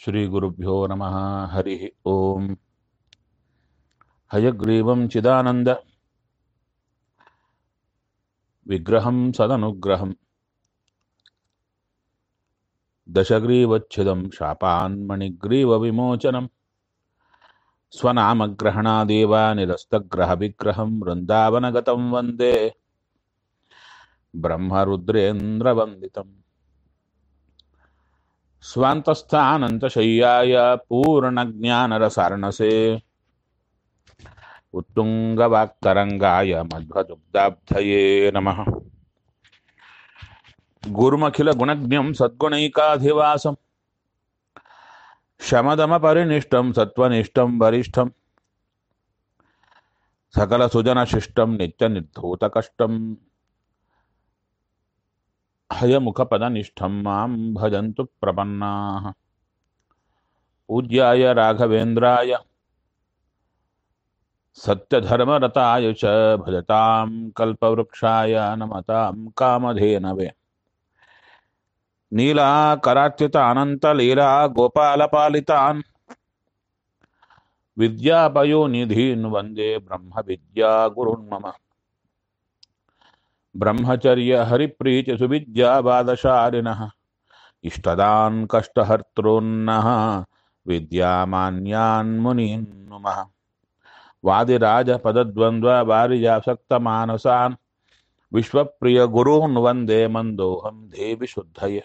श्रीगुरुभ्यो नमः हरिः ॐ हयग्रीवं चिदानन्द विग्रहं सदनुग्रहं दशग्रीवच्छिदं शापान्मणिग्रीवविमोचनं स्वनामग्रहणादेव निरस्तग्रहविग्रहं वृन्दावनगतं वन्दे ब्रह्मरुद्रेन्द्रवन्दितम् स्वान्तस्थानन्तशय्याय पूर्णज्ञानरसार्णसे उत्तुङ्गवाक्तरङ्गाय मध्वदुग्धाब्धये नमः गुरुमखिलगुणज्ञं सद्गुणैकाधिवासं शमदमपरिनिष्टं सत्त्वनिष्ठं वरिष्ठं सकलसुजनशिष्टं नित्यनिर्धूतकष्टं हयमुखपदनिष्ठं मां भजन्तु प्रपन्नाः पूज्याय राघवेन्द्राय सत्यधर्मरताय च भजतां कल्पवृक्षाय नमतां कामधेनवे नीलाकराच्युतानन्तलीला गोपालपालितान् विद्यापयोनिधीन् वन्दे ब्रह्मविद्यागुरुन् मम ब्रह्मचर्यहरिप्रीतिसुविद्यावादशालिनः इष्टदान् कष्टहर्तॄन्नः विद्यामान्यान् मुनीन् नुमः वादिराजपदद्वन्द्ववारिजासक्तमानसान् विश्वप्रियगुरून् वन्दे मन्दोऽहं देवि शुद्धये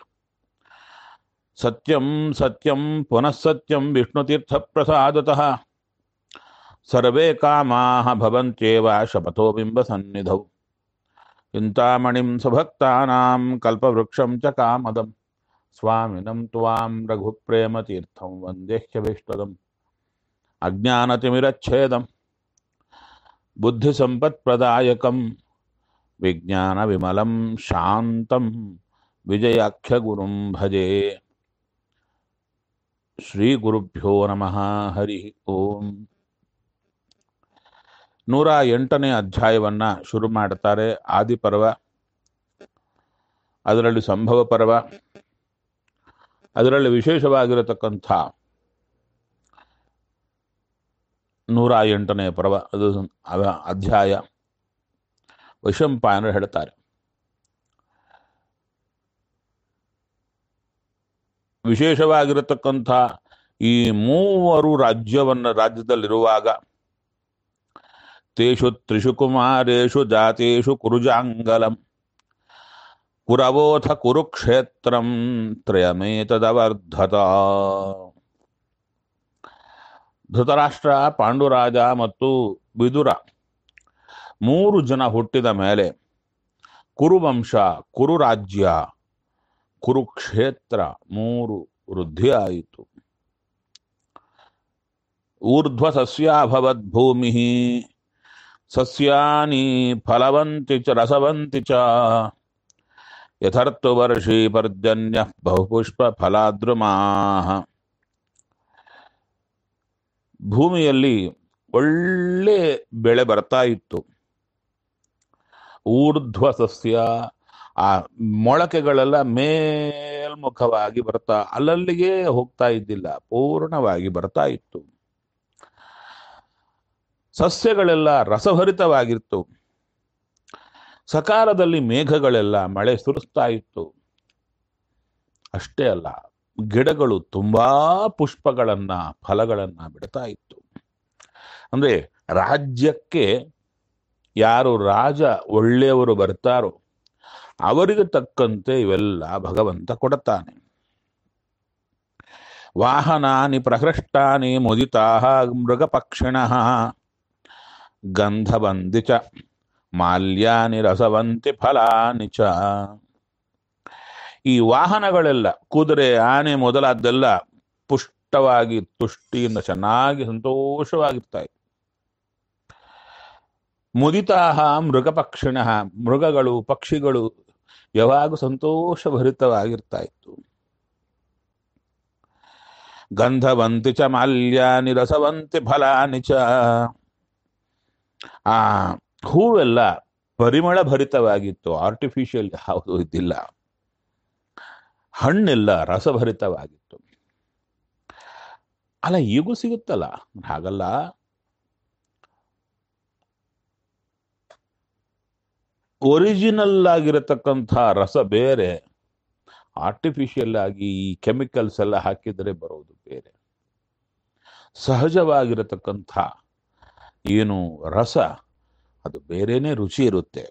सत्यं सत्यं पुनः सत्यं विष्णुतीर्थप्रसादतः सर्वे कामाः भवन्त्येव शपथो बिम्बसन्निधौ चिन्तामणिं सुभक्तानां कल्पवृक्षं च कामदं स्वामिनं त्वां रघुप्रेमतीर्थं वन्देह्यभीष्टदम् अज्ञानतिमिरच्छेदं बुद्धिसम्पत्प्रदायकं विज्ञानविमलं शान्तं विजयाख्यगुरुं भजे ಶ್ರೀಗುರುಭ್ಯೋ ನಮಃ ಹರಿ ಓಂ ನೂರ ಎಂಟನೇ ಅಧ್ಯಾಯವನ್ನ ಶುರು ಮಾಡ್ತಾರೆ ಆದಿಪರ್ವ ಅದರಲ್ಲಿ ಸಂಭವ ಪರ್ವ ಅದರಲ್ಲಿ ವಿಶೇಷವಾಗಿರತಕ್ಕಂಥ ನೂರ ಎಂಟನೇ ಪರ್ವ ಅದು ಅವ- ಅಧ್ಯಾಯ ವೈಶಂಪಾಯನರು ಹೇಳ್ತಾರೆ ವಿಶೇಷವಾಗಿರತಕ್ಕಂಥ ಈ ಮೂವರು ರಾಜ್ಯವನ್ನ ರಾಜ್ಯದಲ್ಲಿರುವಾಗ ತೇಷು ತ್ರಿಷು ಕುಮಾರೇಷು ಜಾತೇಷು ಕುರುಜಾಂಗಲಂ ಕುರವೋಥ ಕುರುಕ್ಷೇತ್ರಂ ತ್ರಯಮೇತದವರ್ಧತ ಧೃತರಾಷ್ಟ್ರ ಪಾಂಡುರಾಜ ಮತ್ತು ವಿದುರ ಮೂರು ಜನ ಹುಟ್ಟಿದ ಮೇಲೆ ಕುರುವಂಶ ಕುರುರಾಜ್ಯ ಕುರುಕ್ಷೇತ್ರ ಮೂರು ವೃದ್ಧಿ ಆಯಿತು ಊರ್ಧ್ವ ಸಸ್ಯಾಭವದ್ ಭೂಮಿ ಸಸ್ಯಾನಿ ಫಲವಂತಿ ಚ ರಸವಂತಿ ಚ ಯಥರ್ತು ವರ್ಷಿ ಪರ್ಜನ್ಯ ಬಹುಪುಷ್ಪ ಫಲಾದ್ರುಮಾ ಭೂಮಿಯಲ್ಲಿ ಒಳ್ಳೆ ಬೆಳೆ ಬರ್ತಾ ಇತ್ತು ಊರ್ಧ್ವ ಸಸ್ಯ ಆ ಮೊಳಕೆಗಳೆಲ್ಲ ಮೇಲ್ಮುಖವಾಗಿ ಬರ್ತಾ ಅಲ್ಲಲ್ಲಿಗೆ ಹೋಗ್ತಾ ಇದ್ದಿಲ್ಲ ಪೂರ್ಣವಾಗಿ ಬರ್ತಾ ಇತ್ತು ಸಸ್ಯಗಳೆಲ್ಲ ರಸಭರಿತವಾಗಿತ್ತು ಸಕಾಲದಲ್ಲಿ ಮೇಘಗಳೆಲ್ಲ ಮಳೆ ಸುರಿಸ್ತಾ ಇತ್ತು ಅಷ್ಟೇ ಅಲ್ಲ ಗಿಡಗಳು ತುಂಬಾ ಪುಷ್ಪಗಳನ್ನ ಫಲಗಳನ್ನ ಬಿಡ್ತಾ ಇತ್ತು ಅಂದ್ರೆ ರಾಜ್ಯಕ್ಕೆ ಯಾರು ರಾಜ ಒಳ್ಳೆಯವರು ಬರ್ತಾರೋ ಅವರಿಗೆ ತಕ್ಕಂತೆ ಇವೆಲ್ಲ ಭಗವಂತ ಕೊಡುತ್ತಾನೆ ವಾಹನಾನಿ ಪ್ರಹೃಷ್ಟಾನಿ ಮುದಿತಾ ಮೃಗಪಕ್ಷಿಣ ಗಂಧವಂದಿ ಚ ಮಾಲ್ಯಾನಿ ರಸವಂತಿ ಫಲಾನಿ ಚ ಈ ವಾಹನಗಳೆಲ್ಲ ಕುದುರೆ ಆನೆ ಮೊದಲಾದ್ದೆಲ್ಲ ಪುಷ್ಟವಾಗಿ ತುಷ್ಟಿಯಿಂದ ಚೆನ್ನಾಗಿ ಸಂತೋಷವಾಗಿರ್ತಾ ಇತ್ತು ಮುದಿತಾಹ ಮೃಗಪಕ್ಷಿಣ ಮೃಗಗಳು ಪಕ್ಷಿಗಳು ಯಾವಾಗ ಸಂತೋಷಭರಿತವಾಗಿರ್ತಾ ಇತ್ತು ಗಂಧವಂತಿ ಚ ಮಾಲ್ಯಾನಿ ರಸವಂತಿ ಫಲಾನಿ ಚ ಆ ಹೂವೆಲ್ಲ ಪರಿಮಳ ಭರಿತವಾಗಿತ್ತು ಆರ್ಟಿಫಿಷಿಯಲ್ ಯಾವುದು ಇದ್ದಿಲ್ಲ ಹಣ್ಣೆಲ್ಲ ರಸಭರಿತವಾಗಿತ್ತು ಅಲ್ಲ ಈಗೂ ಸಿಗುತ್ತಲ್ಲ ಹಾಗಲ್ಲ ಒರಿಜಿನಲ್ ಆಗಿರತಕ್ಕಂಥ ರಸ ಬೇರೆ ಆರ್ಟಿಫಿಷಿಯಲ್ ಆಗಿ ಈ ಕೆಮಿಕಲ್ಸ್ ಎಲ್ಲ ಹಾಕಿದರೆ ಬರೋದು ಬೇರೆ ಸಹಜವಾಗಿರತಕ್ಕಂಥ ಏನು ರಸ ಅದು ಬೇರೆನೇ ರುಚಿ ಇರುತ್ತೆ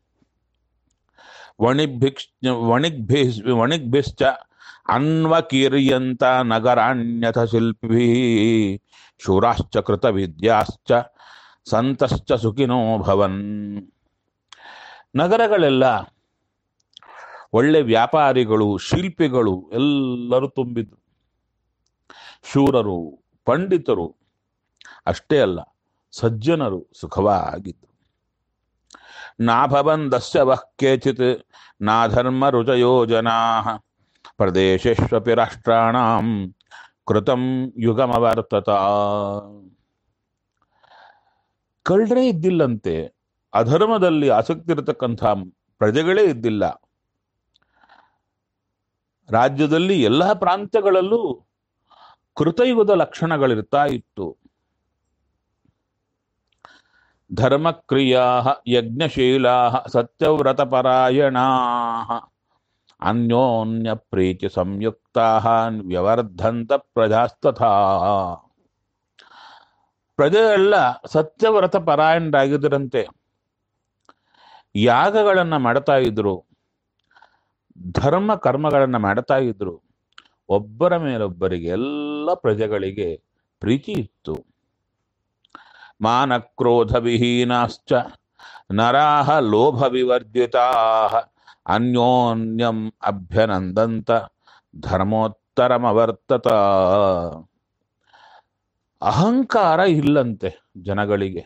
ವಣಿಭಿಕ್ಷ ವಣಿಗ್ಭಿಸ್ ವಣಿಗ್ಭಿಶ್ಚ ಅನ್ವಕೀರ್ಯಂತ ನಗರಾಣ್ಯಥ ಶಿಲ್ಪಿ ಶೂರಾಶ್ಚ ಕೃತ ವಿದ್ಯಾಶ್ಚ ಸಂತಶ್ಚ ಸುಖಿನೋ ಭವನ್ ನಗರಗಳೆಲ್ಲ ಒಳ್ಳೆ ವ್ಯಾಪಾರಿಗಳು ಶಿಲ್ಪಿಗಳು ಎಲ್ಲರೂ ತುಂಬಿದ್ರು ಶೂರರು ಪಂಡಿತರು ಅಷ್ಟೇ ಅಲ್ಲ ಸಜ್ಜನರು ಸುಖವಾಗಿದ್ರು ನಾಭವಂದಸ್ಯ ವಃ ಕೇಚಿತ್ ನಾಧರ್ಮ ರುಚಯೋ ಜನಾ ಪ್ರದೇಶೇಷ್ವಪಿ ರಾಷ್ಟ್ರಾಣಾಂ ಕೃತಂ ಯುಗಮವರ್ತತ ಕಳ್ಳರೇ ಇದ್ದಿಲ್ಲಂತೆ ಅಧರ್ಮದಲ್ಲಿ ಆಸಕ್ತಿ ಇರತಕ್ಕಂಥ ಪ್ರಜೆಗಳೇ ಇದ್ದಿಲ್ಲ ರಾಜ್ಯದಲ್ಲಿ ಎಲ್ಲ ಪ್ರಾಂತ್ಯಗಳಲ್ಲೂ ಕೃತಯುಗದ ಲಕ್ಷಣಗಳಿರ್ತಾ ಇತ್ತು ಧರ್ಮಕ್ರಿಯಾ ಯಜ್ಞಶೀಲಾ ಸತ್ಯವ್ರತಪರಾಯಣಾ ಅನ್ಯೋನ್ಯ ಪ್ರೀತಿ ಸಂಯುಕ್ತಾ ವ್ಯವರ್ಧಂತ ಪ್ರಜಾಸ್ತಥಾ ಪ್ರಜೆಯೆಲ್ಲ ಸತ್ಯವ್ರತ ಪರಾಯಣರಾಗಿದ್ದರಂತೆ ಯಾಗಗಳನ್ನ ಮಾಡ್ತಾ ಇದ್ರು ಧರ್ಮ ಕರ್ಮಗಳನ್ನ ಮಾಡ್ತಾ ಇದ್ರು ಒಬ್ಬರ ಮೇಲೊಬ್ಬರಿಗೆ ಎಲ್ಲ ಪ್ರಜೆಗಳಿಗೆ ಪ್ರೀತಿ ಇತ್ತು ಮಾನಕ್ರೋಧ ವಿಹೀನಾಶ್ಚ ನರಾಹ ಲೋಭ ವಿವರ್ಜಿತಾ ಅನ್ಯೋನ್ಯಂ ಅಭ್ಯನಂದಂತ ಧರ್ಮೋತ್ತರಮವರ್ತತ ಅಹಂಕಾರ ಇಲ್ಲಂತೆ ಜನಗಳಿಗೆ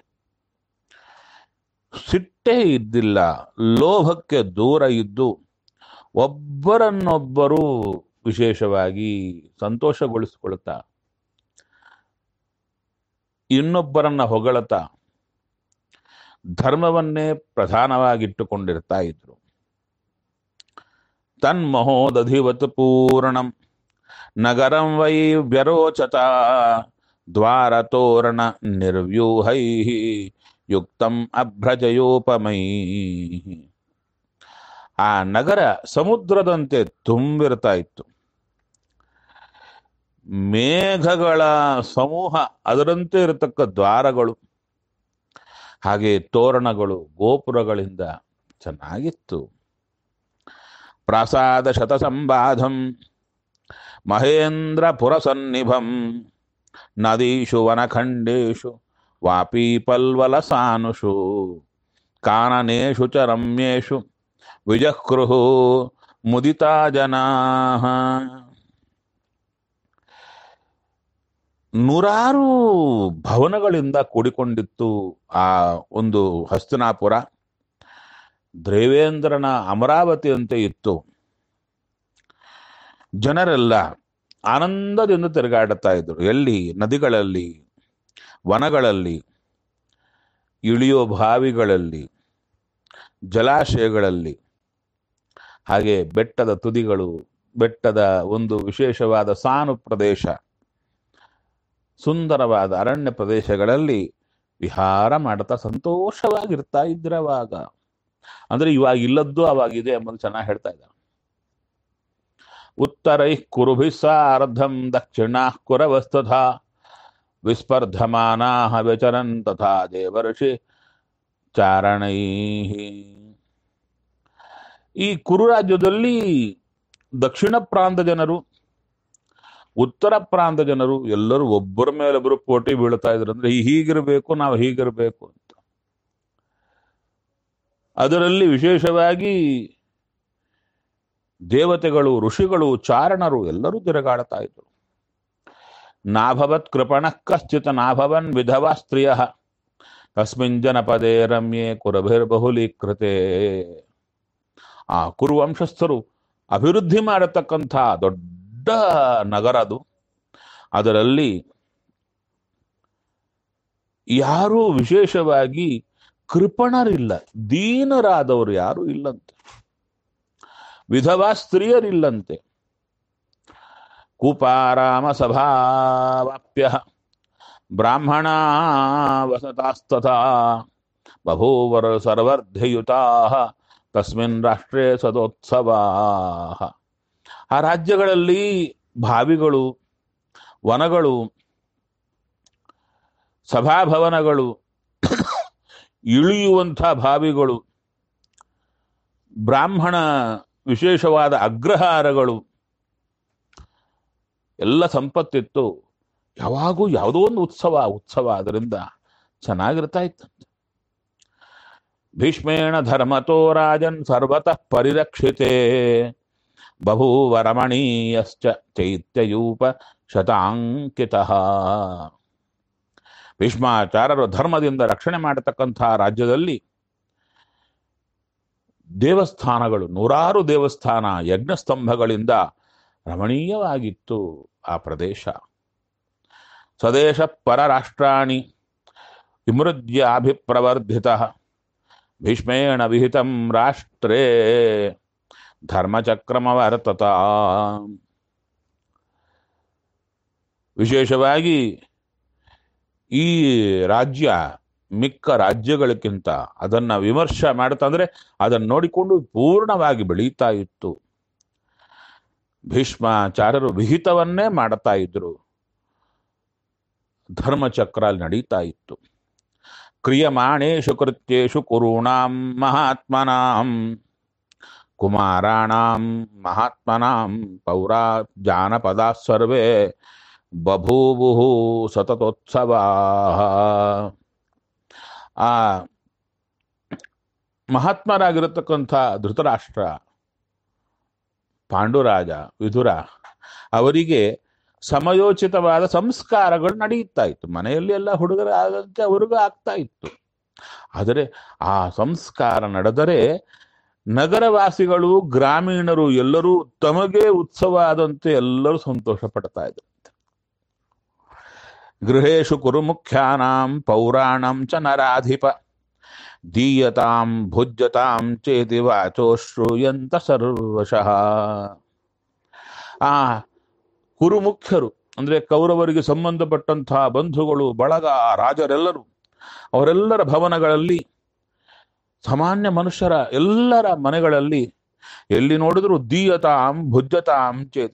ಸಿಟ್ಟೇ ಇದ್ದಿಲ್ಲ ಲೋಭಕ್ಕೆ ದೂರ ಇದ್ದು ಒಬ್ಬರನ್ನೊಬ್ಬರು ವಿಶೇಷವಾಗಿ ಸಂತೋಷಗೊಳಿಸಿಕೊಳ್ತಾ ಇನ್ನೊಬ್ಬರನ್ನ ಹೊಗಳುತ್ತಾ ಧರ್ಮವನ್ನೇ ಪ್ರಧಾನವಾಗಿಟ್ಟುಕೊಂಡಿರ್ತಾ ಇದ್ರು ತನ್ಮಹೋದಧಿವತ್ ಪೂರ್ಣಂ ನಗರಂ ವೈ ವ್ಯರೋಚತ ದ್ವಾರತೋರಣ ನಿರ್ವ್ಯೂಹೈ ಯುಕ್ತಂ ಅಭ್ರಜಯೋಪಮೈ ಆ ನಗರ ಸಮುದ್ರದಂತೆ ತುಂಬಿರ್ತಾ ಇತ್ತು ಮೇಘಗಳ ಸಮೂಹ ಅದರಂತೆ ಇರತಕ್ಕ ದ್ವಾರಗಳು ಹಾಗೆ ತೋರಣಗಳು ಗೋಪುರಗಳಿಂದ ಚೆನ್ನಾಗಿತ್ತು ಪ್ರಾಸಾದ ಶತಸಂಬಾಧಂ ಮಹೇಂದ್ರ ಪುರಸನ್ನಿಭಂ ನದೀಷು ವನಖಂಡೇಶು ವಾಪೀಪಲ್ವಲಸಾನುಷು ಕಾನನೇಷು ಚ ರಮ್ಯೇಷು ವಿಜಕ್ರುಹು ಮುದಿತಾ ಜನಾ ನೂರಾರು ಭವನಗಳಿಂದ ಕೂಡಿಕೊಂಡಿತ್ತು ಆ ಒಂದು ಹಸ್ತಿನಾಪುರ ದೇವೇಂದ್ರನ ಅಮರಾವತಿಯಂತೆ ಇತ್ತು ಜನರೆಲ್ಲ ಆನಂದದಿಂದ ತಿರುಗಾಡುತ್ತಾ ಇದ್ರು ಎಲ್ಲಿ ನದಿಗಳಲ್ಲಿ ವನಗಳಲ್ಲಿ ಇಳಿಯೋ ಬಾವಿಗಳಲ್ಲಿ ಜಲಾಶಯಗಳಲ್ಲಿ ಹಾಗೆ ಬೆಟ್ಟದ ತುದಿಗಳು ಬೆಟ್ಟದ ಒಂದು ವಿಶೇಷವಾದ ಸಾನು ಪ್ರದೇಶ ಸುಂದರವಾದ ಅರಣ್ಯ ಪ್ರದೇಶಗಳಲ್ಲಿ ವಿಹಾರ ಮಾಡ್ತಾ ಸಂತೋಷವಾಗಿರ್ತಾ ಇದ್ರವಾಗ ಅಂದ್ರೆ ಇವಾಗ ಇಲ್ಲದ್ದು ಅವಾಗಿದೆ ಎಂಬುದು ಚೆನ್ನಾಗಿ ಹೇಳ್ತಾ ಇದ್ದಾರೆ ಉತ್ತರೈ ಕುರುಭಿ ಸಾರ್ಧಂ ದಕ್ಷಿಣಾ ಕುರವಸ್ತುಧಾ ವಿಸ್ಪರ್ಧಮಾನಾ ವ್ಯಚರನ್ ತಥಾ ದೇವರ್ಷಿ ಚಾರಣೈ ಈ ಕುರು ರಾಜ್ಯದಲ್ಲಿ ದಕ್ಷಿಣ ಪ್ರಾಂತ ಜನರು ಉತ್ತರ ಪ್ರಾಂತ ಜನರು ಎಲ್ಲರೂ ಒಬ್ಬರ ಮೇಲೊಬ್ಬರು ಪೋಟಿ ಬೀಳ್ತಾ ಇದ್ರು ಅಂದ್ರೆ ಹೀಗಿರ್ಬೇಕು ನಾವು ಹೀಗಿರ್ಬೇಕು ಅಂತ ಅದರಲ್ಲಿ ವಿಶೇಷವಾಗಿ ದೇವತೆಗಳು ಋಷಿಗಳು ಚಾರಣರು ಎಲ್ಲರೂ ತಿರುಗಾಡ್ತಾ ಇದ್ರು ನಾಭವತ್ ಕೃಪಣ ಕಶ್ಚಿತ್ ನಾಭವನ್ ವಿಧವಾ ಸ್ತ್ರೀಯ ತಸ್ಮಿನ್ ಜನಪದೇ ರಮ್ಯೆ ಕುರಭಿರ್ಬಹುಲೀಕೃತೆ ಆ ಕುರುವಂಶಸ್ಥರು ಅಭಿವೃದ್ಧಿ ಮಾಡತಕ್ಕಂಥ ದೊಡ್ಡ ನಗರ ಅದು ಅದರಲ್ಲಿ ಯಾರೂ ವಿಶೇಷವಾಗಿ ಕೃಪಣರಿಲ್ಲ ದೀನರಾದವರು ಯಾರು ಇಲ್ಲಂತೆ ವಿಧವಾ ಸ್ತ್ರೀಯರಿಲ್ಲಂತೆ ಕೂಪಾರಾಮ ಸಭಾವಾಪ್ಯ ಬ್ರಾಹ್ಮಣಾ ವಸತಾಸ್ತಥಾ ಬಭೂವರ ಸರ್ವರ್ಧಯುತಾ ತಸ್ಮಿನ್ ರಾಷ್ಟ್ರೇ ಸದೋತ್ಸವ ಆ ರಾಜ್ಯಗಳಲ್ಲಿ ಭಾವಿಗಳು ವನಗಳು ಸಭಾಭವನಗಳು ಇಳಿಯುವಂಥ ಭಾವಿಗಳು ಬ್ರಾಹ್ಮಣ ವಿಶೇಷವಾದ ಅಗ್ರಹಾರಗಳು ಎಲ್ಲ ಸಂಪತ್ತಿತ್ತು ಯಾವಾಗೂ ಯಾವುದೋ ಒಂದು ಉತ್ಸವ ಉತ್ಸವ ಅದರಿಂದ ಚೆನ್ನಾಗಿರ್ತಾ ಇತ್ತಂತೆ ಭೀಷ್ಮೇಣ ಧರ್ಮತೋ ರಾಜನ್ ಸರ್ವತಃ ಪರಿರಕ್ಷಿತೆ ಬಭೂವ ರಮಣೀಯಶ್ಚ ಚೈತ್ಯಯೂಪ ಶತಾಂಕಿತ ಭೀಷ್ಮಾಚಾರ್ಯರು ಧರ್ಮದಿಂದ ರಕ್ಷಣೆ ಮಾಡತಕ್ಕಂಥ ರಾಜ್ಯದಲ್ಲಿ ದೇವಸ್ಥಾನಗಳು ನೂರಾರು ದೇವಸ್ಥಾನ ಯಜ್ಞಸ್ತಂಭಗಳಿಂದ ರಮಣೀಯವಾಗಿತ್ತು ಆ ಪ್ರದೇಶ ಸ್ವದೇಶ ಪರರಾಷ್ಟ್ರಾಣಿ ವಿಮೃಜ್ಯಾಭಿಪ್ರವರ್ಧಿತ ಭೀಷ್ಮೇಣ ವಿಹಿತಂ ರಾಷ್ಟ್ರೇ ಧರ್ಮಚಕ್ರಮವರ್ತತ ವಿಶೇಷವಾಗಿ ಈ ರಾಜ್ಯ ಮಿಕ್ಕ ರಾಜ್ಯಗಳಕ್ಕಿಂತ ಅದನ್ನ ವಿಮರ್ಶೆ ಮಾಡ್ತಂದ್ರೆ ಅದನ್ನು ನೋಡಿಕೊಂಡು ಪೂರ್ಣವಾಗಿ ಬೆಳೀತಾ ಇತ್ತು ಭೀಷ್ಮಾಚಾರ್ಯರು ವಿಹಿತವನ್ನೇ ಮಾಡ್ತಾ ಇದ್ರು ಧರ್ಮಚಕ್ರ ಅಲ್ಲಿ ನಡೀತಾ ಇತ್ತು ಕ್ರಿಯಮಾಣೇಶು ಕೃತ್ಯೇಶು ಕುರುಣಾಂ ಮಹಾತ್ಮನಾಂ ಕುಮಾರಾಣಾಂ ಮಹಾತ್ಮನಾಂ ಪೌರಾ ಜಾನಪದ ಸರ್ವೇ ಬಭೂವು ಸತತೋತ್ಸವ ಆ ಮಹಾತ್ಮರಾಗಿರತಕ್ಕಂಥ ಧೃತರಾಷ್ಟ್ರ ಪಾಂಡುರಾಜ ವಿದುರ ಅವರಿಗೆ ಸಮಯೋಚಿತವಾದ ಸಂಸ್ಕಾರಗಳು ನಡೆಯುತ್ತಾ ಇತ್ತು ಮನೆಯಲ್ಲಿ ಎಲ್ಲ ಹುಡುಗರ ಆದಂತೆ ಅವ್ರಿಗೂ ಆಗ್ತಾ ಇತ್ತು ಆದರೆ ಆ ಸಂಸ್ಕಾರ ನಡೆದರೆ ನಗರವಾಸಿಗಳು ಗ್ರಾಮೀಣರು ಎಲ್ಲರೂ ತಮಗೆ ಉತ್ಸವ ಆದಂತೆ ಎಲ್ಲರೂ ಸಂತೋಷ ಪಡ್ತಾ ಇದ್ರು ಗೃಹೇಶು ಕುರು ಮುಖ್ಯಾನಾಂ ಪೌರಾಣಂ ಚ ನರಾಧಿಪ ದೀಯತಾಂ ಭುಜ್ಯತಾಂ ಚೇತಿ ವಾಚೋ ಶ್ರೂಯಂತ ಸರ್ವಶಃ ಆ ಕುರುಮುಖ್ಯರು ಅಂದ್ರೆ ಕೌರವರಿಗೆ ಸಂಬಂಧಪಟ್ಟಂತಹ ಬಂಧುಗಳು ಬಳಗ ರಾಜರೆಲ್ಲರೂ ಅವರೆಲ್ಲರ ಭವನಗಳಲ್ಲಿ ಸಾಮಾನ್ಯ ಮನುಷ್ಯರ ಎಲ್ಲರ ಮನೆಗಳಲ್ಲಿ ಎಲ್ಲಿ ನೋಡಿದ್ರು ದೀಯತಾಂ ಭುಜ್ಯತಾಂ ಚೇತಿ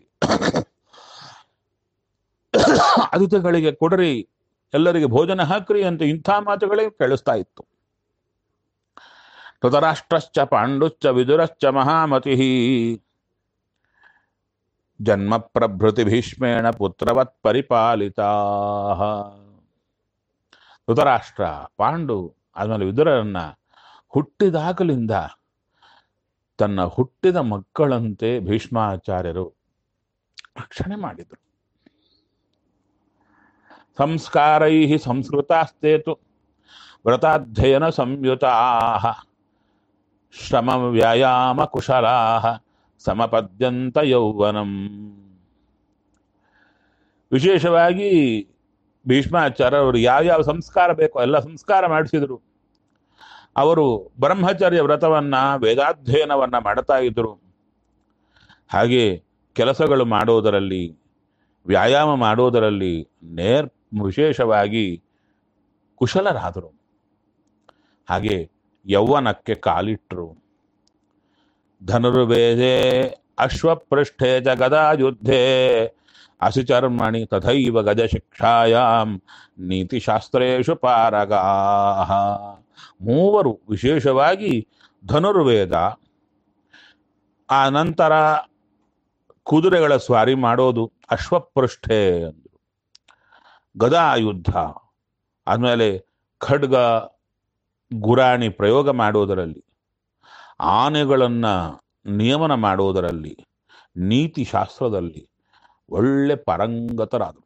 ಅತಿಥಿಗಳಿಗೆ ಕೊಡರಿ ಎಲ್ಲರಿಗೆ ಭೋಜನ ಹಾಕ್ರಿ ಅಂತ ಇಂಥ ಮಾತುಗಳೇ ಕೇಳಿಸ್ತಾ ಇತ್ತು ಧೃತರಾಷ್ಟ್ರಶ್ಚ ಪಾಂಡುಶ್ಚ ವಿದುರಶ್ಚ ಮಹಾಮತಿ ಜನ್ಮ ಪ್ರಭೃತಿ ಭೀಷ್ಮೇಣ ಪುತ್ರವತ್ ಪರಿಪಾಲಿತಾ ಧೃತರಾಷ್ಟ್ರ ಪಾಂಡು ಆದ್ಮೇಲೆ ವಿದುರರನ್ನ ಹುಟ್ಟಿದಾಗಲಿಂದ ತನ್ನ ಹುಟ್ಟಿದ ಮಕ್ಕಳಂತೆ ಭೀಷ್ಮಾಚಾರ್ಯರು ರಕ್ಷಣೆ ಮಾಡಿದರು ಸಂಸ್ಕಾರೈ ಸಂಸ್ಕೃತಾಸ್ತೇತು ವ್ರತಾಧ್ಯಯನ ಸಂಯುತಾ ಶ್ರಮ ವ್ಯಾಯಾಮ ಕುಶಲಾ ಸಮಪದ್ಯಂತ ಯೌವನಂ ವಿಶೇಷವಾಗಿ ಭೀಷ್ಮಾಚಾರ್ಯ ಅವರು ಯಾವ್ಯಾವ ಸಂಸ್ಕಾರ ಬೇಕೋ ಎಲ್ಲ ಸಂಸ್ಕಾರ ಮಾಡಿಸಿದರು ಅವರು ಬ್ರಹ್ಮಚರ್ಯ ವ್ರತವನ್ನ ವೇದಾಧ್ಯಯನವನ್ನ ಮಾಡ್ತಾ ಇದ್ರು ಹಾಗೆ ಕೆಲಸಗಳು ಮಾಡುವುದರಲ್ಲಿ ವ್ಯಾಯಾಮ ಮಾಡುವುದರಲ್ಲಿ ನೇರ್ ವಿಶೇಷವಾಗಿ ಕುಶಲರಾದರು ಹಾಗೆ ಯೌವನಕ್ಕೆ ಕಾಲಿಟ್ಟರು ಧನುರ್ವೇದೆ ಅಶ್ವಪೃಷ್ಠೆ ಚ ಗದಾ ಯುದ್ಧೆ ಅಸಿಚರ್ಮಣಿ ತಥೈವ ಗಜ ಶಿಕ್ಷಾಯಾಮ್ ನೀತಿಶಾಸ್ತ್ರೇಶು ಪಾರಗಾ ಮೂವರು ವಿಶೇಷವಾಗಿ ಧನುರ್ವೇದ ಆ ನಂತರ ಕುದುರೆಗಳ ಸ್ವಾರಿ ಮಾಡೋದು ಅಶ್ವಪೃಷ್ಠೆ ಅಂದರು ಗದಾ ಯುದ್ಧ ಆದಮೇಲೆ ಖಡ್ಗ ಗುರಾಣಿ ಪ್ರಯೋಗ ಮಾಡುವುದರಲ್ಲಿ ಆನೆಗಳನ್ನು ನಿಯಮನ ಮಾಡುವುದರಲ್ಲಿ ನೀತಿ ಶಾಸ್ತ್ರದಲ್ಲಿ ಒಳ್ಳೆ ಪರಂಗತರಾದರು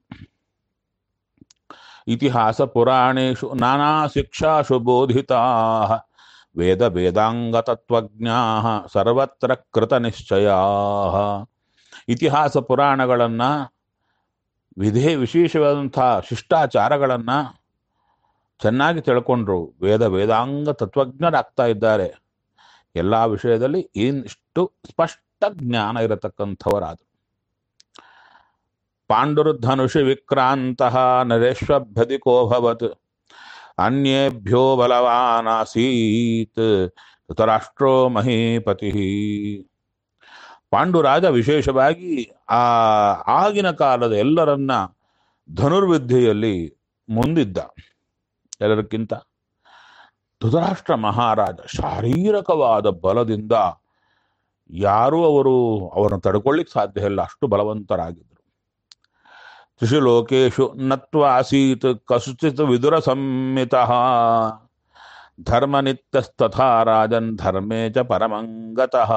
ಇತಿಹಾಸ ಪುರಾಣೇಶು ನಾನಾ ಶಿಕ್ಷಾಶು ಬೋಧಿತಾ ವೇದ ವೇದಾಂಗ ತತ್ವಜ್ಞಾ ಸರ್ವತ್ರ ಕೃತ ನಿಶ್ಚಯ ಇತಿಹಾಸ ಪುರಾಣಗಳನ್ನು ವಿಧೇ ವಿಶೇಷವಾದಂಥ ಶಿಷ್ಟಾಚಾರಗಳನ್ನು ಚೆನ್ನಾಗಿ ತಿಳ್ಕೊಂಡ್ರು ವೇದ ವೇದಾಂಗ ತತ್ವಜ್ಞರಾಗ್ತಾ ಇದ್ದಾರೆ ಎಲ್ಲ ವಿಷಯದಲ್ಲಿ ಇಷ್ಟು ಸ್ಪಷ್ಟ ಜ್ಞಾನ ಇರತಕ್ಕಂಥವರಾದರು ಪಾಂಡುರ್ಧನುಷಿ ವಿಕ್ರಾಂತ ನರೇಶ್ವಭ್ಯಧಿಕೋಭವತ್ ಅನ್ಯೇಭ್ಯೋ ಬಲವಾನಾಸೀತ್ ಧೃತರಾಷ್ಟ್ರೋ ಮಹೀಪತಿ ಪಾಂಡುರಾಜ ವಿಶೇಷವಾಗಿ ಆ ಆಗಿನ ಕಾಲದ ಎಲ್ಲರನ್ನ ಧನುರ್ವಿದ್ಯೆಯಲ್ಲಿ ಮುಂದಿದ್ದ ಎಲ್ಲರಕ್ಕಿಂತ ಧೃತರಾಷ್ಟ್ರ ಮಹಾರಾಜ ಶಾರೀರಕವಾದ ಬಲದಿಂದ ಯಾರೂ ಅವರು ಅವರನ್ನು ತಡ್ಕೊಳ್ಳಿಕ್ ಸಾಧ್ಯ ಇಲ್ಲ ಅಷ್ಟು ಬಲವಂತರಾಗಿದ್ದರು ತ್ರಿಶುಲೋಕೇಶು ನತ್ವ ಆಸೀತ್ ಕಸುಚಿತ್ ವಿದುರ ಸಂಹಿತ ಧರ್ಮನಿತ್ಯಸ್ತಥಾ ರಾಜನ್ ಧರ್ಮೇ ಚ ಪರಮಂಗತಃ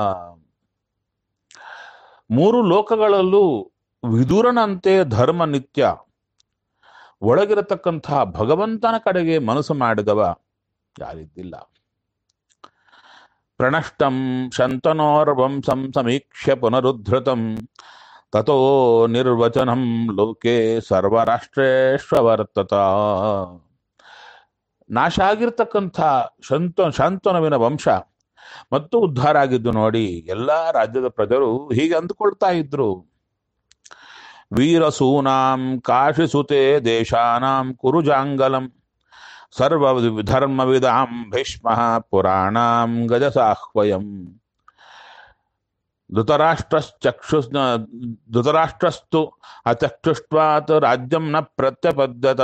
ಮೂರು ಲೋಕಗಳಲ್ಲೂ ವಿದುರನಂತೆ ಧರ್ಮ ನಿತ್ಯ ಒಳಗಿರತಕ್ಕಂತಹ ಭಗವಂತನ ಕಡೆಗೆ ಮನಸ್ಸು ಮಾಡಿದವ ಯಾರಿದ್ದಿಲ್ಲ ಪ್ರಣಷ್ಟಂ ಶಂತನೋರ್ವಂಶಂ ಸಮೀಕ್ಷ್ಯ ಪುನರುದ್ಧೃತಂ ತಥೋ ನಿರ್ವಚನಂ ಲೋಕೆ ಸರ್ವರಾಷ್ಟ್ರೇಶ್ವರ್ತತ ನಾಶ ಆಗಿರ್ತಕ್ಕಂಥ ಶಂತ ಶಾಂತನುವಿನ ವಂಶ ಮತ್ತು ಉದ್ಧಾರ ಆಗಿದ್ದು ನೋಡಿ ಎಲ್ಲಾ ರಾಜ್ಯದ ಪ್ರಜರು ಹೀಗೆ ಅಂದುಕೊಳ್ತಾ ಇದ್ರು ವೀರಸೂನಾಂ ಕಾಶಿಸುತೆ ದೇಶಾನಾಂ ಕುರುಜಾಂಗಲಂ ಸರ್ವ ಧರ್ಮವಿದಾಂ ಭೀಷ್ಮ ಪುರಾಣಾಂ ಗಜಸಾಹ್ವಯಂ ಧೃತರಾಷ್ಟ್ರಶ್ಚಕ್ಷು ಧೃತರಾಷ್ಟ್ರಸ್ತು ಅಚಕ್ಷುಷ್ಟ್ವಾತ್ ರಾಜ್ಯಂ ನ ಪ್ರತ್ಯಪದ್ಯತ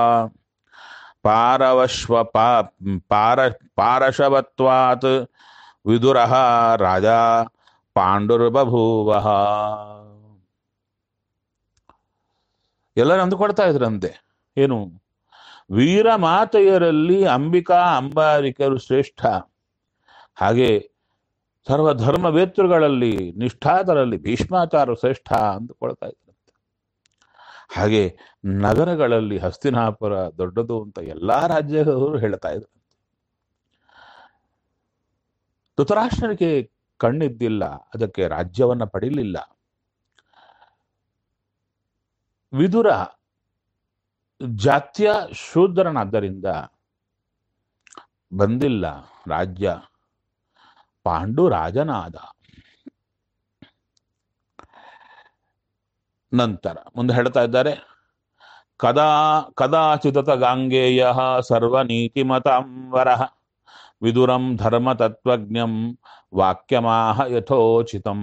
ಪಾರವಶ್ವ ಪಾ ಪಾರ ಪಾರಶವತ್ವಾತ್ ವಿದುರಃ ರಾಜ ಪಾಂಡುರ್ಬಭೂವ ಎಲ್ಲರೂ ಅಂದುಕೊಳ್ತಾ ಇದ್ರಂತೆ ಏನು ವೀರ ಮಾತೆಯರಲ್ಲಿ ಅಂಬಿಕಾ ಅಂಬಾರಿಕರು ಶ್ರೇಷ್ಠ ಹಾಗೆ ಸರ್ವಧರ್ಮವೇತೃಗಳಲ್ಲಿ ನಿಷ್ಠಾತರಲ್ಲಿ ಭೀಷ್ಮಾಚಾರ ಶ್ರೇಷ್ಠ ಅಂದುಕೊಳ್ತಾ ಇದ್ರಂತೆ ಹಾಗೆ ನಗರಗಳಲ್ಲಿ ಹಸ್ತಿನಾಪುರ ದೊಡ್ಡದು ಅಂತ ಎಲ್ಲಾ ರಾಜ್ಯಗಳು ಹೇಳ್ತಾ ಇದ್ರಂತೆ ಧೃತರಾಷ್ಟ್ರನಿಗೆ ಕಣ್ಣಿದ್ದಿಲ್ಲ ಅದಕ್ಕೆ ರಾಜ್ಯವನ್ನ ಪಡೀಲಿಲ್ಲ ವಿದುರ ಜಾತ್ಯ ಶೂದ್ರನಾದ್ದರಿಂದ ಬಂದಿಲ್ಲ ರಾಜ್ಯ ಪಾಂಡು ರಾಜನಾದ ನಂತರ ಮುಂದೆ ಹೇಳ್ತಾ ಇದ್ದಾರೆ ಕದಾ ಕದಾಚಿತ ಗಾಂಗೇಯ ಸರ್ವನೀತಿಮತಾಂವರ ವಿದುರಂ ಧರ್ಮತತ್ವಜ್ಞಂ ವಾಕ್ಯಮಾಹ ಯಥೋಚಿತಂ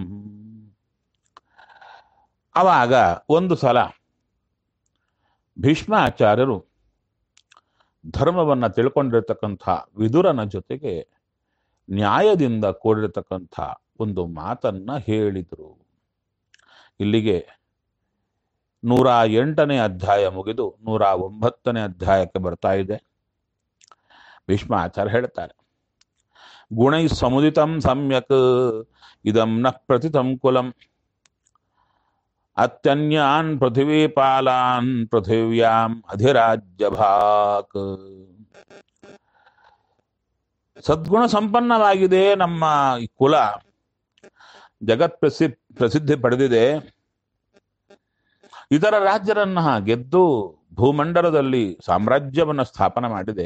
ಅವಾಗ ಒಂದು ಸಲ ಭೀಷ್ಮಾಚಾರ್ಯರು ಧರ್ಮವನ್ನ ತಿಳ್ಕೊಂಡಿರ್ತಕ್ಕಂಥ ವಿದುರನ ಜೊತೆಗೆ ನ್ಯಾಯದಿಂದ ಕೂಡಿರತಕ್ಕಂಥ ಒಂದು ಮಾತನ್ನ ಹೇಳಿದರು ಇಲ್ಲಿಗೆ ನೂರ ಎಂಟನೇ ಅಧ್ಯಾಯ ಮುಗಿದು ನೂರ ಒಂಬತ್ತನೇ ಅಧ್ಯಾಯಕ್ಕೆ ಬರ್ತಾ ಇದೆ ಭೀಷ್ಮಾಚಾರ್ಯ ಹೇಳ್ತಾರೆ ಗುಣೈ ಸಮುದಿತಂ ಸಮ್ಯಕ್ ಇದಂ ನ ಪ್ರತಿತಂ ಕುಲಂ ಅತ್ಯನ್ಯಾನ್ ಪೃಥಿವೀಪಾಲಾನ್ ಪೃಥಿವ್ಯಾಂ ಅಧಿರಾಜ್ಯ ಭಾಕ್ ಸದ್ಗುಣ ಸಂಪನ್ನವಾಗಿದೆ ನಮ್ಮ ಈ ಕುಲ ಜಗತ್ ಪ್ರಸಿ ಪ್ರಸಿದ್ಧಿ ಪಡೆದಿದೆ ಇತರ ರಾಜ್ಯರನ್ನ ಗೆದ್ದು ಭೂಮಂಡಲದಲ್ಲಿ ಸಾಮ್ರಾಜ್ಯವನ್ನು ಸ್ಥಾಪನೆ ಮಾಡಿದೆ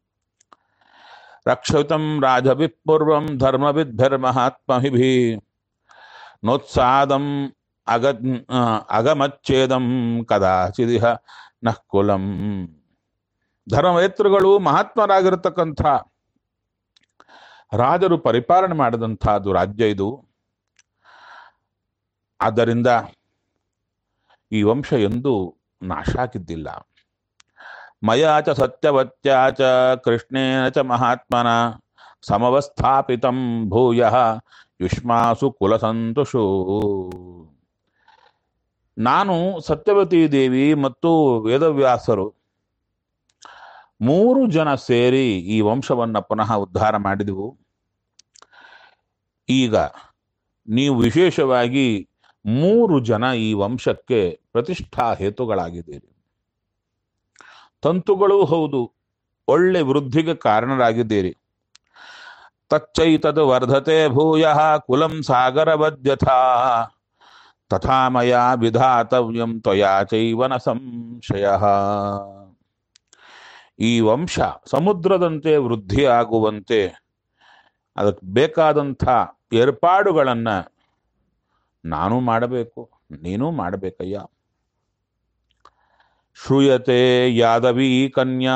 ರಕ್ಷಿತಂ ರಾಜವಿಪೂರ್ವಂ ಧರ್ಮವಿದ್ಭಿರ್ಮಹಾತ್ಮಹಿಭಿ ನೋತ್ಸಾದಂ ಅಗ ಅಗಮಚ್ಛೇದಂ ಕದಾಚಿದಿಹ ನಃ ಕುಲಂ ಧರ್ಮವೇತೃಗಳು ಮಹಾತ್ಮರಾಗಿರತಕ್ಕಂಥ ರಾಜರು ಪರಿಪಾಲನೆ ಮಾಡಿದಂಥದ್ದು ರಾಜ್ಯ ಇದು ಆದ್ದರಿಂದ ಈ ವಂಶ ಎಂದೂ ನಾಶ ಆಗಿದ್ದಿಲ್ಲ ಮಯಾ ಚ ಸತ್ಯವತ್ಯಾ ಚ ಕೃಷ್ಣೇನ ಚ ಮಹಾತ್ಮನ ಸಮವಸ್ಥಾಪಿತಂ ಭೂಯ ಯುಷ್ಮಾಸು ಕುಲಸಂತುಷು ನಾನು ಸತ್ಯವತಿ ದೇವಿ ಮತ್ತು ವೇದವ್ಯಾಸರು ಮೂರು ಜನ ಸೇರಿ ಈ ವಂಶವನ್ನ ಪುನಃ ಉದ್ಧಾರ ಮಾಡಿದೆವು ಈಗ ನೀವು ವಿಶೇಷವಾಗಿ ಮೂರು ಜನ ಈ ವಂಶಕ್ಕೆ ಪ್ರತಿಷ್ಠಾ ಹೇತುಗಳಾಗಿದ್ದೀರಿ ತಂತುಗಳೂ ಹೌದು ಒಳ್ಳೆ ವೃದ್ಧಿಗೆ ಕಾರಣರಾಗಿದ್ದೀರಿ ತಚ್ಚೈತದ್ ವರ್ಧತೆ ಭೂಯ ಕುಲಂ ಸಾಗರವದ್ಯಥಾ ತಥಾ ಮಯಾ ವಿಧಾತವ್ಯಂ ತ್ವಯಾ ಚೈವನ ಸಂಶಯ ಈ ವಂಶ ಸಮುದ್ರದಂತೆ ವೃದ್ಧಿಯಾಗುವಂತೆ ಅದಕ್ಕೆ ಬೇಕಾದಂಥ ಏರ್ಪಾಡುಗಳನ್ನ ನಾನು ಮಾಡಬೇಕು ನೀನು ಮಾಡಬೇಕಯ್ಯ ಶ್ರೂಯತೆ ಯಾದವೀ ಕನ್ಯಾ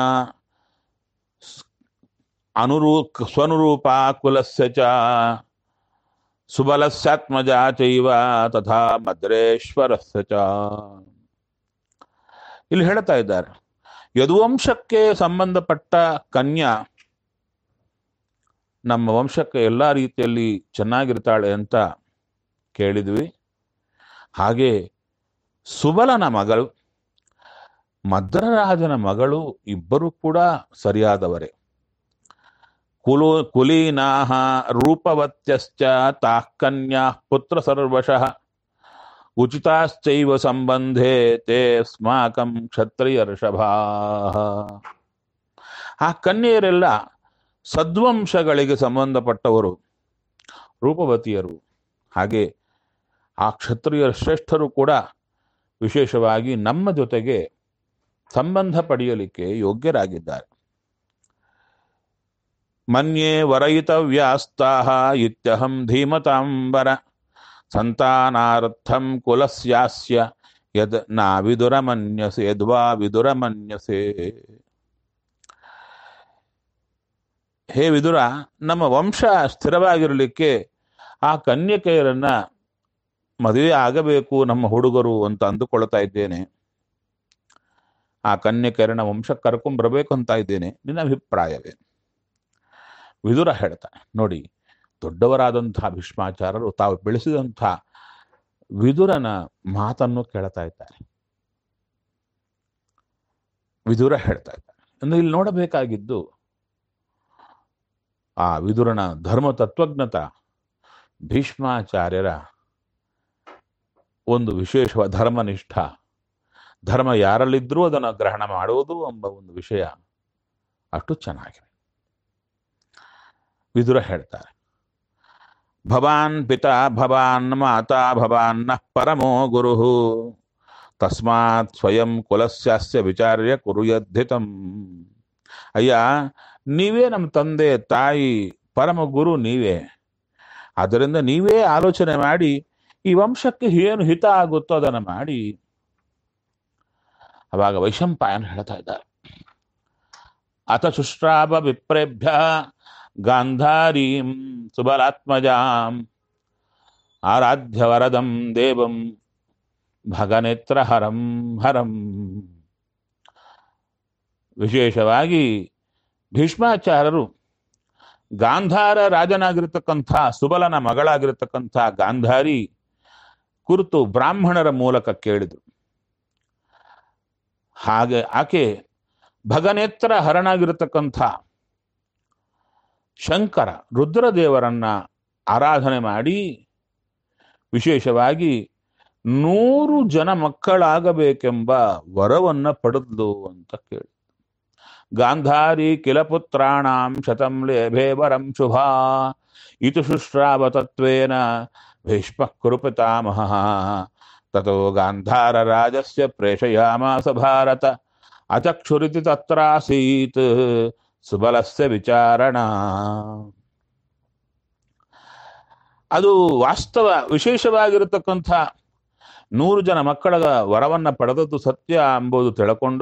ಅನುರೂ ಸ್ವನುರೂಪ ಕುಲಸ್ಯ ಚ ಸುಬಲಸ್ಯಾತ್ಮಜಾ ಚೈವ ತಥಾ ಮದ್ರೇಶ್ವರಸ್ಯ ಚ ಇಲ್ಲಿ ಹೇಳ್ತಾ ಇದ್ದಾರೆ ಯದುವಂಶಕ್ಕೆ ಸಂಬಂಧಪಟ್ಟ ಕನ್ಯಾ ನಮ್ಮ ವಂಶಕ್ಕೆ ಎಲ್ಲ ರೀತಿಯಲ್ಲಿ ಚೆನ್ನಾಗಿರ್ತಾಳೆ ಅಂತ ಕೇಳಿದ್ವಿ ಹಾಗೆ ಸುಬಲನ ಮಗಳು ಮದ್ರರಾಜನ ಮಗಳು ಇಬ್ಬರು ಕೂಡ ಸರಿಯಾದವರೇ ಕುಲು ಕುಲೀನಾಹ ರೂಪವತ್ಯಶ್ಚ ತಾಃ ಕನ್ಯಾ ಪುತ್ರ ಸರ್ವಶಃ ಉಚಿತಾಶ್ಚೈವ ಸಂಬಂಧೆ ತೇ ಸ್ಮಾಕಂ ಕ್ಷತ್ರಿಯರ್ಷಭಾ ಆ ಕನ್ಯೆಯರೆಲ್ಲ ಸದ್ವಂಶಗಳಿಗೆ ಸಂಬಂಧಪಟ್ಟವರು ರೂಪವತಿಯರು ಹಾಗೆ ಆ ಕ್ಷತ್ರಿಯರ ಶ್ರೇಷ್ಠರು ಕೂಡ ವಿಶೇಷವಾಗಿ ನಮ್ಮ ಜೊತೆಗೆ ಸಂಬಂಧ ಪಡೆಯಲಿಕ್ಕೆ ಯೋಗ್ಯರಾಗಿದ್ದಾರೆ ಮನ್ಯೇ ವರಯಿತವ್ಯಾಸ್ತಾಹ ಇತ್ಯಹಂ ಧೀಮತಾಂಬರ ಸಂತಾನಾರ್ಥಂ ಕುಲಸ್ಯಾಸ್ಯ ಯದ್ ನಾ ವಿದುರಮನ್ಯಸೆ ಯದ್ವಾ ವಿದುರಮನ್ಯಸೆ ಹೇ ವಿದುರ ನಮ್ಮ ವಂಶ ಸ್ಥಿರವಾಗಿರಲಿಕ್ಕೆ ಆ ಕನ್ಯಕೆಯರನ್ನ ಮದುವೆ ಆಗಬೇಕು ನಮ್ಮ ಹುಡುಗರು ಅಂತ ಅಂದುಕೊಳ್ತಾ ಇದ್ದೇನೆ ಆ ಕನ್ಯಕೆಯರನ್ನ ವಂಶಕ್ಕೆ ಕರ್ಕೊಂಡ್ ಬರಬೇಕು ಅಂತ ಇದ್ದೇನೆ ನಿನ್ನ ಅಭಿಪ್ರಾಯವೇ ವಿದುರ ಹೇಳ್ತಾನೆ ನೋಡಿ ದೊಡ್ಡವರಾದಂತಹ ಭೀಷ್ಮಾಚಾರ್ಯರು ತಾವು ಬೆಳೆಸಿದಂಥ ವಿದುರನ ಮಾತನ್ನು ಕೇಳ್ತಾ ಇದ್ದಾರೆ ವಿದುರ ಹೇಳ್ತಾ ಇದ್ದಾರೆ ಅಂದ್ರೆ ಇಲ್ಲಿ ನೋಡಬೇಕಾಗಿದ್ದು ಆ ವಿದುರನ ಧರ್ಮ ತತ್ವಜ್ಞತ ಭೀಷ್ಮಾಚಾರ್ಯರ ಒಂದು ವಿಶೇಷವಾದ ಧರ್ಮನಿಷ್ಠ ಧರ್ಮ ಯಾರಲ್ಲಿದ್ರೂ ಅದನ್ನು ಗ್ರಹಣ ಮಾಡುವುದು ಎಂಬ ಒಂದು ವಿಷಯ ಅಷ್ಟು ಚೆನ್ನಾಗಿದೆ ವಿದುರ ಹೇಳ್ತಾರೆ ಭವಾನ್ ಪಿತಾ ಭವಾನ್ ಮಾತಾ ಭವಾನ್ನ ಪರಮೋ ಗುರು ತಸ್ಮಾತ್ ಸ್ವಯಂ ಕುಲಸ್ಯಾಸ್ಯ ವಿಚಾರ್ಯ ಕುರುಯದ್ಧಿತಂ ಅಯ್ಯ ನೀವೇ ನಮ್ಮ ತಂದೆ ತಾಯಿ ಪರಮ ಗುರು ನೀವೇ ಆದ್ದರಿಂದ ನೀವೇ ಆಲೋಚನೆ ಮಾಡಿ ಈ ವಂಶಕ್ಕೆ ಏನು ಹಿತ ಆಗುತ್ತೋ ಅದನ್ನು ಮಾಡಿ ಅವಾಗ ವೈಶಂಪಾಯನ್ ಹೇಳ್ತಾ ಇದ್ದಾರೆ ಅಥ ಶುಶ್ರಾಪ ವಿಪ್ರೇಭ್ಯ ಗಾಂಧಾರೀಂ ಸುಬಲಾತ್ಮಜಾಂ ಆರಾಧ್ಯ ವರದಂ ದೇವಂ ಭಗನೇತ್ರ ಹರಂ ಹರಂ ವಿಶೇಷವಾಗಿ ಭೀಷ್ಮಾಚಾರ್ಯರು ಗಾಂಧಾರ ರಾಜನಾಗಿರ್ತಕ್ಕಂಥ ಸುಬಲನ ಮಗಳಾಗಿರ್ತಕ್ಕಂಥ ಗಾಂಧಾರಿ ಕುರಿತು ಬ್ರಾಹ್ಮಣರ ಮೂಲಕ ಕೇಳಿದರು ಹಾಗೆ ಆಕೆ ಭಗನೇತ್ರ ಹರನಾಗಿರತಕ್ಕಂಥ ಶಂಕರ ರುದ್ರದೇವರನ್ನ ಆರಾಧನೆ ಮಾಡಿ ವಿಶೇಷವಾಗಿ ನೂರು ಜನ ಮಕ್ಕಳಾಗಬೇಕೆಂಬ ವರವನ್ನ ಪಡೆದ್ಲು ಅಂತ ಕೇಳಿ ಗಾಂಧಾರಿ ಕಿಲ ಪುತ್ರಾಣಾಂ ಶತಂ ಲೇಭೆ ವರಂ ಶುಭಾ ಇತು ಶುಶ್ರಾವ ತತ್ವೇನ ಭೀಷ್ಮ ಕುರುಪಿತಾಮಹ ತಥೋ ಗಾಂಧಾರ ರಾಜಸ್ಯ ಪ್ರೇಷಯಾಮಾಸ ಭಾರತ ಅಚಕ್ಷುರಿತಿ ತತ್ರಾಸೀತ್ ಸುಬಲಸ್ಯ ವಿಚಾರಣ ಅದು ವಾಸ್ತವ ವಿಶೇಷವಾಗಿರತಕ್ಕಂಥ ನೂರು ಜನ ಮಕ್ಕಳ ವರವನ್ನ ಪಡೆದದ್ದು ಸತ್ಯ ಎಂಬುದು ತಿಳ್ಕೊಂಡು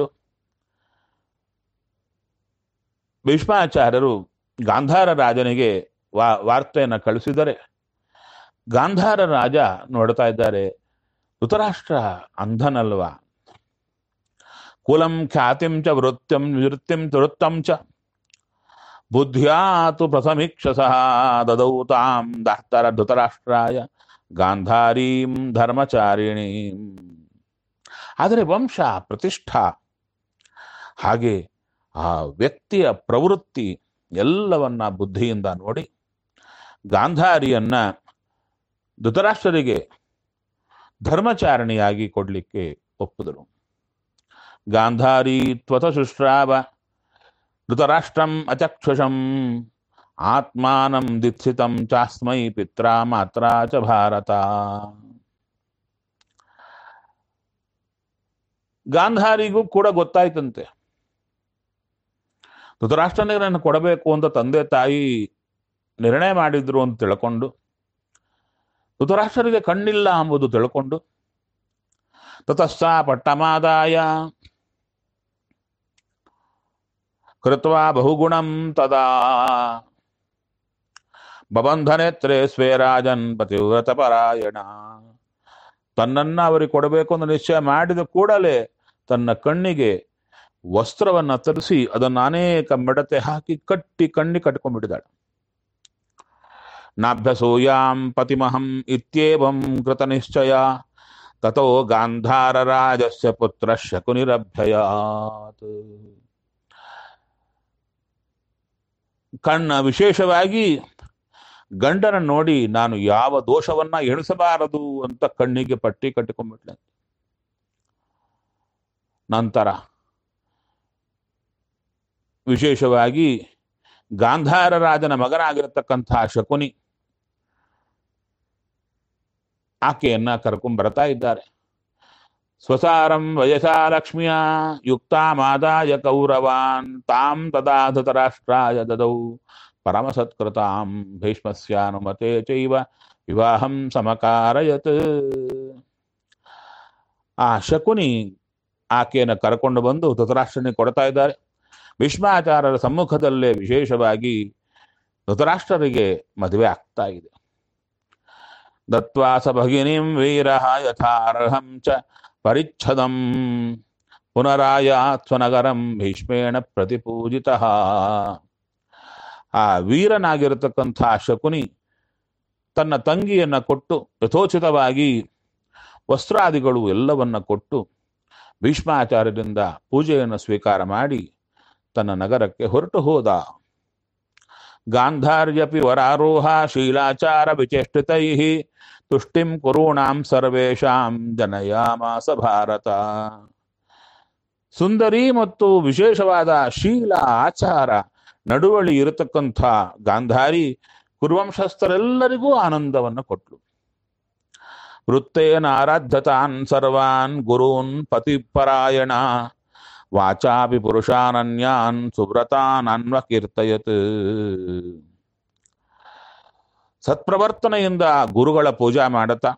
ಭೀಷ್ಮಾಚಾರ್ಯರು ಗಾಂಧಾರ ರಾಜನಿಗೆ ವಾ ವಾರ್ತೆಯನ್ನು ಕಳಿಸಿದರೆ ಗಾಂಧಾರ ರಾಜ ನೋಡ್ತಾ ಇದ್ದಾರೆ ಧೃತರಾಷ್ಟ್ರ ಅಂಧನಲ್ವಾ ಕುಲಂ ಖ್ಯಾತಿಂ ಚ ವೃತ್ತಿಂ ವೃತ್ತಿಂ ವೃತ್ತಂ ಚ ಬುದ್ಧ್ಯಾತು ಪ್ರಥಮೀಕ್ಷಸಃ ದದೌ ತಾಂ ದಾಸ್ತರ ಧೃತರಾಷ್ಟ್ರಾಯ ಗಾಂಧಾರೀಂ ಧರ್ಮಚಾರಿಣೀಂ ಆದರೆ ವಂಶ ಪ್ರತಿಷ್ಠಾ ಹಾಗೆ ಆ ವ್ಯಕ್ತಿಯ ಪ್ರವೃತ್ತಿ ಎಲ್ಲವನ್ನ ಬುದ್ಧಿಯಿಂದ ನೋಡಿ ಗಾಂಧಾರಿಯನ್ನ ಧೃತರಾಷ್ಟ್ರರಿಗೆ ಧರ್ಮಚಾರಣಿಯಾಗಿ ಕೊಡ್ಲಿಕ್ಕೆ ಒಪ್ಪಿದರು ಗಾಂಧಾರಿ ತ್ವತ ಶುಶ್ರಾವ ಧೃತರಾಷ್ಟ್ರಂ ಅಚಕ್ಷುಷಂ ಆತ್ಮಾನಂ ದಿತ್ಸಿತಂ ಚಾಸ್ಮೈ ಪಿತ್ರಾ ಮಾತ್ರಾ ಚ ಭಾರತ ಗಾಂಧಾರಿಗೂ ಕೂಡ ಗೊತ್ತಾಯ್ತಂತೆ ಧೃತರಾಷ್ಟ್ರನಿಗೆ ನಾನು ಕೊಡಬೇಕು ಅಂತ ತಂದೆ ತಾಯಿ ನಿರ್ಣಯ ಮಾಡಿದ್ರು ಅಂತ ತಿಳ್ಕೊಂಡು ಧೃತರಾಷ್ಟ್ರರಿಗೆ ಕಣ್ಣಿಲ್ಲ ಎಂಬುದು ತಿಳ್ಕೊಂಡು ತತಸ್ಸ ಪಟ್ಟಮಾದಾಯ ಕೃತ್ವಾ ಬಹುಗುಣಂ ತದಾ ಬಬಂಧನೇತ್ರೆ ಸ್ವೇ ರಾಜನ್ ಪತಿವ್ರತ ಪರಾಯಣ ತನ್ನನ್ನ ಅವರಿಗೆ ಕೊಡಬೇಕು ಅಂತ ನಿಶ್ಚಯ ಮಾಡಿದ ಕೂಡಲೇ ತನ್ನ ಕಣ್ಣಿಗೆ ವಸ್ತ್ರವನ್ನ ತರಿಸಿ ಅದನ್ನು ಅನೇಕ ಮಿಡತೆ ಹಾಕಿ ಕಟ್ಟಿ ಕಣ್ಣಿ ಕಟ್ಕೊಂಡ್ಬಿಟ್ಟಿದ್ದಾಳೆ ನಾಭ್ಯಸೂಯಾಂ ಪತಿಮಹಂ ಇತ್ಯೇವಂ ಕೃತ ನಿಶ್ಚಯ ತಥೋ ಗಾಂಧಾರ ರಾಜಸ್ಯ ಪುತ್ರ ಶಕುನಿರಭ್ಯಯಾತ್ ಕಣ್ಣ ವಿಶೇಷವಾಗಿ ಗಂಡನ ನೋಡಿ ನಾನು ಯಾವ ದೋಷವನ್ನ ಎಣಿಸಬಾರದು ಅಂತ ಕಣ್ಣಿಗೆ ಪಟ್ಟಿ ಕಟ್ಟಿಕೊಂಡ್ಬಿಟ್ಲೆ ನಂತರ ವಿಶೇಷವಾಗಿ ಗಾಂಧಾರ ರಾಜನ ಮಗನಾಗಿರತಕ್ಕಂತಹ ಶಕುನಿ ಆಕೆಯನ್ನ ಕರ್ಕೊಂಡ್ ಬರ್ತಾ ಇದ್ದಾರೆ ಸ್ವಸಾರಂ ವಯಸಾ ಲಕ್ಷ್ಮಿಯ ಯುಕ್ತಾಮಾದಾಯ ಕೌರವಾನ್ ತಾಂ ತದಾ ಧೃತರಾಷ್ಟ್ರಾಯ ದದೌ ಪರಮಸತ್ಕೃತಾಂ ಭೀಷ್ಮಸ್ಯಾನುಮತೆ ಚೈವ ವಿವಾಹಂ ಸಮಕಾರಯತ್ ಆ ಶಕುನಿ ಆಕೆಯನ್ನು ಕರ್ಕೊಂಡು ಬಂದು ಧೃತರಾಷ್ಟ್ರನಿಗೆ ಕೊಡ್ತಾ ಇದ್ದಾರೆ ಭೀಷ್ಮಾಚಾರ್ಯರ ಸಮ್ಮುಖದಲ್ಲೇ ವಿಶೇಷವಾಗಿ ಧೃತರಾಷ್ಟ್ರರಿಗೆ ಮದುವೆ ಆಗ್ತಾ ಇದೆ ದತ್ವಾ ಸ ಭಗಿನಿಂ ವೀರ ಯಥಾರ್ಹಂ ಚ ಪರಿಚ್ಛದಂ ಪುನರಾಯಾತ್ ಸ್ವನಗರಂ ಭೀಷ್ಮೇಣ ಪ್ರತಿಪೂಜಿತ ಆ ವೀರನಾಗಿರತಕ್ಕಂಥ ಶಕುನಿ ತನ್ನ ತಂಗಿಯನ್ನ ಕೊಟ್ಟು ಯಥೋಚಿತವಾಗಿ ವಸ್ತ್ರಾದಿಗಳು ಎಲ್ಲವನ್ನ ಕೊಟ್ಟು ಭೀಷ್ಮಾಚಾರ್ಯರಿಂದ ಪೂಜೆಯನ್ನು ಸ್ವೀಕಾರ ಮಾಡಿ ತನ್ನ ನಗರಕ್ಕೆ ಹೊರಟು ಹೋದ ಗಾಂಧಾರ್ಯಪಿ ವರಾರೋಹ ಶೀಲಾಚಾರ ವಿಚೇಷ್ಟಿತೈ ತುಷ್ಟಿಂ ಕುರುಣಾಂ ಸರ್ವೇಷಾಂ ಜನಯಾಮಾಸ ಭಾರತ ಸುಂದರಿ ಮತ್ತು ವಿಶೇಷವಾದ ಶೀಲ ಆಚಾರ ನಡುವಳಿ ಇರತಕ್ಕಂಥ ಗಾಂಧಾರಿ ಕುರುವಂಶಸ್ಥರೆಲ್ಲರಿಗೂ ಆನಂದವನ್ನು ಕೊಟ್ಲು ವೃತ್ತೇನ ಆರಾಧ್ಯತಾನ್ ಸರ್ವಾನ್ ಗುರೂನ್ ಪತಿಪರಾಯಣ ವಾಚಾಪಿ ಪುರುಷಾನನ್ಯಾನ್ ಸುವ್ರತಾನ್ ಅನ್ವಕೀರ್ತಯತ್ ಸತ್ಪ್ರವರ್ತನೆಯಿಂದ ಗುರುಗಳ ಪೂಜಾ ಮಾಡುತ್ತಾ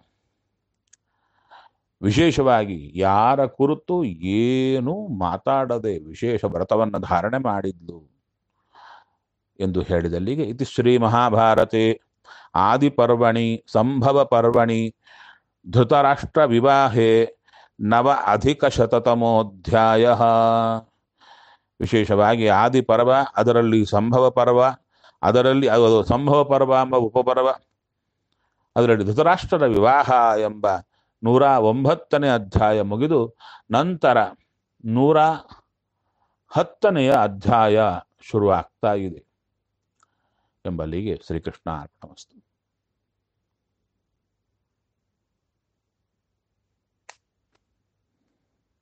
ವಿಶೇಷವಾಗಿ ಯಾರ ಕುರಿತು ಏನೂ ಮಾತಾಡದೆ ವಿಶೇಷ ವ್ರತವನ್ನು ಧಾರಣೆ ಮಾಡಿದ್ಲು ಎಂದು ಹೇಳಿದಲ್ಲಿಗೆ ಇತಿ ಶ್ರೀ ಮಹಾಭಾರತೆ ಆದಿಪರ್ವಣಿ ಸಂಭವ ಪರ್ವಣಿ ಧೃತರಾಷ್ಟ್ರ ವಿವಾಹೆ ನವ ಅಧಿಕ ಶತತಮೋಧ್ಯಾಯ ವಿಶೇಷವಾಗಿ ಆದಿ ಪರ್ವ ಅದರಲ್ಲಿ ಸಂಭವ ಪರ್ವ ಅದರಲ್ಲಿ ಅದು ಸಂಭವ ಪರ್ವ ಎಂಬ ಉಪಪರ್ವ ಅದರಲ್ಲಿ ಧೃತರಾಷ್ಟ್ರರ ವಿವಾಹ ಎಂಬ ನೂರ ಒಂಬತ್ತನೇ ಅಧ್ಯಾಯ ಮುಗಿದು ನಂತರ ನೂರ ಹತ್ತನೆಯ ಅಧ್ಯಾಯ ಶುರುವಾಗ್ತಾ ಇದೆ ಎಂಬಲ್ಲಿಗೆ ಶ್ರೀಕೃಷ್ಣ ಅರ್ಪಣಮಸ್ತು